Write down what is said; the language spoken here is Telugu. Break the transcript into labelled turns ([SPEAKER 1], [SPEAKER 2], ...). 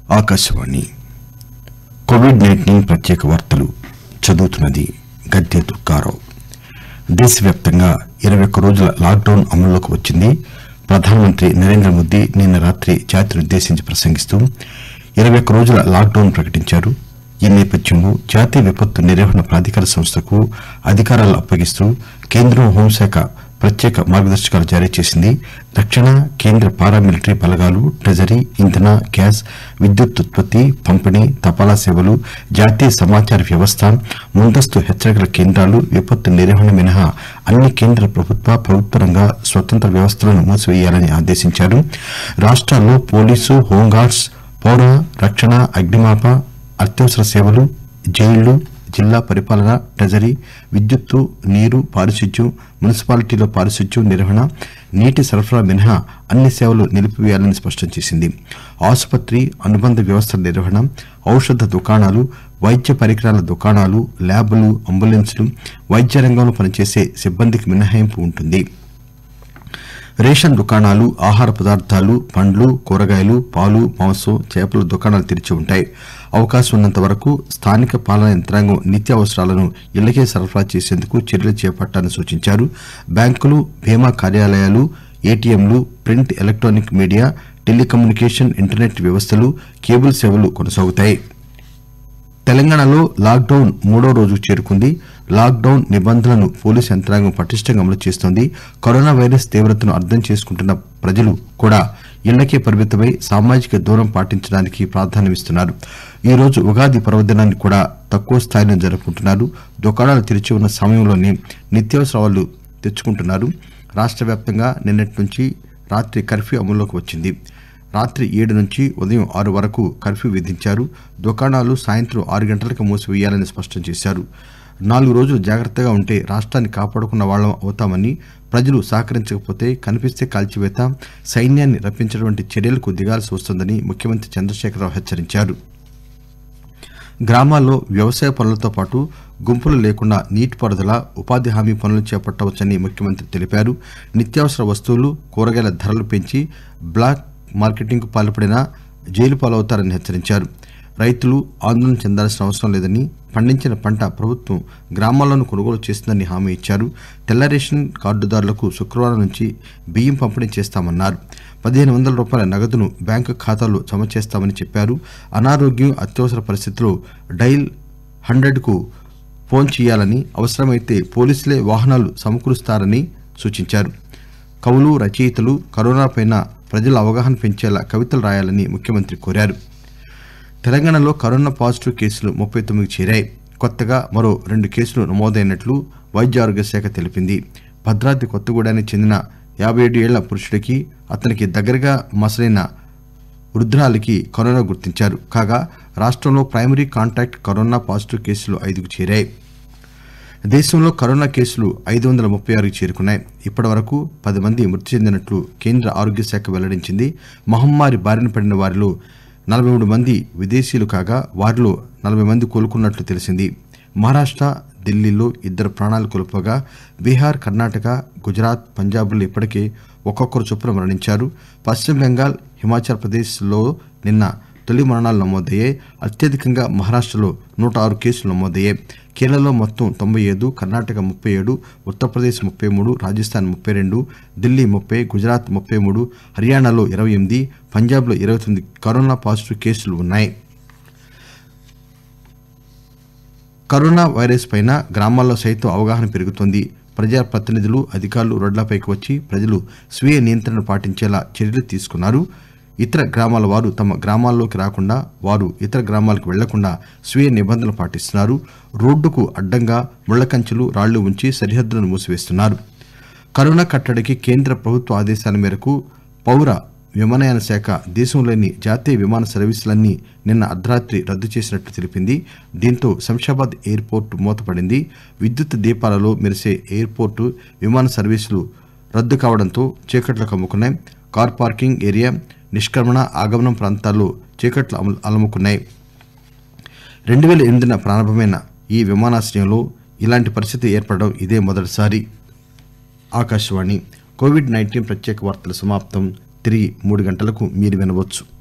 [SPEAKER 1] ఆకాశవాణి కోవిడ్ నైన్టీన్ ప్రత్యేక వార్తలు చదువుతున్నది గద్దె దుర్గారావు దేశవ్యాప్తంగా ఇరవై ఒక్క రోజుల లాక్డౌన్ అమల్లోకి వచ్చింది ప్రధానమంత్రి నరేంద్ర మోదీ నిన్న రాత్రి జాతినుద్దేశించి ప్రసంగిస్తూ ఇరవై ఒక్క రోజుల లాక్డౌన్ ప్రకటించారు ఈ నేపథ్యంలో జాతీయ విపత్తు నిర్వహణ ప్రాధికార సంస్థకు అధికారాలు అప్పగిస్తూ కేంద్రం హోంశాఖ ప్రత్యేక మార్గదర్శకాలు జారీ చేసింది రక్షణ కేంద్ర పారామిలిటరీ బలగాలు ట్రెజరీ ఇంధన గ్యాస్ విద్యుత్ ఉత్పత్తి పంపిణీ తపాలా సేవలు జాతీయ సమాచార వ్యవస్థ ముందస్తు హెచ్చరికల కేంద్రాలు విపత్తు నిర్వహణ మినహా అన్ని కేంద్ర ప్రభుత్వ ప్రభుత్వ రంగ స్వతంత్ర వ్యవస్థలను మూసివేయాలని ఆదేశించారు రాష్ట్రాల్లో పోలీసు హోంగార్డ్స్ పౌర రక్షణ అగ్నిమాప అత్యవసర సేవలు జైళ్లు జిల్లా పరిపాలన ట్రెజరీ విద్యుత్తు నీరు పారిశుద్ధ్యం మున్సిపాలిటీలో పారిశుద్ధ్యం నిర్వహణ నీటి సరఫరా మినహా అన్ని సేవలు నిలిపివేయాలని స్పష్టం చేసింది ఆసుపత్రి అనుబంధ వ్యవస్థల నిర్వహణ ఔషధ దుకాణాలు వైద్య పరికరాల దుకాణాలు ల్యాబ్లు అంబులెన్సులు వైద్య రంగంలో పనిచేసే సిబ్బందికి మినహాయింపు ఉంటుంది రేషన్ దుకాణాలు ఆహార పదార్థాలు పండ్లు కూరగాయలు పాలు మాంసం చేపల దుకాణాలు తెరిచి ఉంటాయి అవకాశం ఉన్నంత వరకు స్థానిక పాలనా యంత్రాంగం నిత్యావసరాలను ఇళ్లకే సరఫరా చేసేందుకు చర్యలు చేపట్టాలని సూచించారు బ్యాంకులు బీమా కార్యాలయాలు ఏటీఎంలు print electronic media telecommunication internet వ్యవస్థలు కేబుల్ సేవలు కొనసాగుతాయి తెలంగాణలో లాక్ డౌన్ మూడో రోజుకు చేరుకుంది లాక్ డౌన్ నిబంధనలను పోలీసు యంత్రాంగం పటిష్టంగా అమలు చేస్తోంది కరోనా వైరస్ తీవ్రతను అర్థం చేసుకుంటున్న ప్రజలు కూడా ఇళ్లకే పరిమితమై సామాజిక దూరం పాటించడానికి ప్రాధాన్యమిస్తున్నారు ఈ రోజు ఉగాది పర్వదినాన్ని కూడా తక్కువ స్థాయిలో జరుపుకుంటున్నారు దుకాణాలు తెరిచి ఉన్న సమయంలోనే నిత్యావసరాలు తెచ్చుకుంటున్నారు రాష్ట్ర వ్యాప్తంగా నిన్నటి నుంచి రాత్రి కర్ఫ్యూ అమల్లోకి వచ్చింది రాత్రి ఏడు నుంచి ఉదయం ఆరు వరకు కర్ఫ్యూ విధించారు దుకాణాలు సాయంత్రం ఆరు గంటలకు మూసివేయాలని స్పష్టం చేశారు నాలుగు రోజులు జాగ్రత్తగా ఉంటే రాష్ట్రాన్ని కాపాడుకున్న వాళ్లం అవుతామని ప్రజలు సహకరించకపోతే కనిపిస్తే కాల్చివేత సైన్యాన్ని రప్పించడం వంటి చర్యలకు దిగాల్సి వస్తుందని ముఖ్యమంత్రి చంద్రశేఖరరావు హెచ్చరించారు గ్రామాల్లో వ్యవసాయ పనులతో పాటు గుంపులు లేకుండా నీటిపారుదల ఉపాధి హామీ పనులు చేపట్టవచ్చని ముఖ్యమంత్రి తెలిపారు నిత్యావసర వస్తువులు కూరగాయల ధరలు పెంచి బ్లాక్ మార్కెటింగ్కు పాల్పడినా జైలు పాలవుతారని హెచ్చరించారు రైతులు ఆందోళన చెందాల్సిన అవసరం లేదని పండించిన పంట ప్రభుత్వం గ్రామాల్లోనూ కొనుగోలు చేస్తుందని హామీ ఇచ్చారు తెల్ల రేషన్ కార్డుదారులకు శుక్రవారం నుంచి బియ్యం పంపిణీ చేస్తామన్నారు పదిహేను వందల రూపాయల నగదును బ్యాంకు ఖాతాలో జమ చేస్తామని చెప్పారు అనారోగ్యం అత్యవసర పరిస్థితుల్లో డైల్ హండ్రెడ్ కు ఫోన్ చేయాలని అవసరమైతే పోలీసులే వాహనాలు సమకూరుస్తారని సూచించారు కవులు రచయితలు కరోనాపై ప్రజల అవగాహన పెంచేలా కవితలు రాయాలని ముఖ్యమంత్రి కోరారు తెలంగాణలో కరోనా పాజిటివ్ కేసులు ముప్పై తొమ్మిది చేరాయి కొత్తగా మరో రెండు కేసులు నమోదైనట్లు వైద్య ఆరోగ్య శాఖ తెలిపింది భద్రాద్రి కొత్తగూడానికి చెందిన యాభై ఏడు ఏళ్ల పురుషుడికి అతనికి దగ్గరగా మసలైన వృద్ధురాలికి కరోనా గుర్తించారు కాగా రాష్ట్రంలో ప్రైమరీ కాంటాక్ట్ కరోనా పాజిటివ్ కేసులు ఐదుకు చేరాయి దేశంలో కరోనా కేసులు ఐదు వందల ముప్పై ఆరుకు చేరుకున్నాయి ఇప్పటి వరకు పది మంది మృతి చెందినట్లు కేంద్ర ఆరోగ్య శాఖ వెల్లడించింది మహమ్మారి బారిన పడిన వారిలో నలభై మూడు మంది విదేశీయులు కాగా వారిలో నలభై మంది కోలుకున్నట్లు తెలిసింది మహారాష్ట ఢిల్లీలో ఇద్దరు ప్రాణాలు కోల్పోగా బీహార్ కర్ణాటక గుజరాత్ పంజాబ్లో ఇప్పటికే ఒక్కొక్కరు చొప్పున మరణించారు పశ్చిమ బెంగాల్ హిమాచల్ ప్రదేశ్లో నిన్న తొలి మరణాలు నమోదయ్యాయి అత్యధికంగా మహారాష్టలో నూట ఆరు కేసులు నమోదయ్యాయి కేరళలో మొత్తం తొంభై ఐదు కర్ణాటక ముప్పై ఏడు ఉత్తరప్రదేశ్ ముప్పై మూడు రాజస్థాన్ ముప్పై రెండు ఢిల్లీ ముప్పై గుజరాత్ ముప్పై మూడు హర్యానాలో ఇరవై ఎనిమిది పంజాబ్లో ఇరవై తొమ్మిది కరోనా పాజిటివ్ కేసులు ఉన్నాయి కరోనా వైరస్ పైన గ్రామాల్లో సైతం అవగాహన పెరుగుతోంది ప్రజాప్రతినిధులు అధికారులు రోడ్లపైకి వచ్చి ప్రజలు స్వీయ నియంత్రణ పాటించేలా చర్యలు తీసుకున్నారు ఇతర గ్రామాల వారు తమ గ్రామాల్లోకి రాకుండా వారు ఇతర గ్రామాలకు వెళ్లకుండా స్వీయ నిబంధనలు పాటిస్తున్నారు రోడ్డుకు అడ్డంగా ముళ్లకంచెలు రాళ్లు ఉంచి సరిహద్దులను మూసివేస్తున్నారు కరోనా కట్టడికి కేంద్ర ప్రభుత్వ ఆదేశాల మేరకు పౌర విమానయాన శాఖ దేశంలోని జాతీయ విమాన సర్వీసులన్నీ నిన్న అర్ధరాత్రి రద్దు చేసినట్లు తెలిపింది దీంతో శంషాబాద్ ఎయిర్పోర్ట్ మూతపడింది విద్యుత్ దీపాలలో మెరిసే ఎయిర్పోర్టు విమాన సర్వీసులు రద్దు కావడంతో చీకట్లు కమ్ముకున్నాయి కార్ పార్కింగ్ ఏరియా నిష్క్రమణ ఆగమనం ప్రాంతాల్లో చీకట్లు అమలు అలముకున్నాయి రెండు వేల ఎనిమిదిన ప్రారంభమైన ఈ విమానాశ్రయంలో ఇలాంటి పరిస్థితి ఏర్పడడం ఇదే మొదటిసారి ఆకాశవాణి కోవిడ్ నైన్టీన్ ప్రత్యేక వార్తలు సమాప్తం తిరిగి మూడు గంటలకు మీరు వినవచ్చు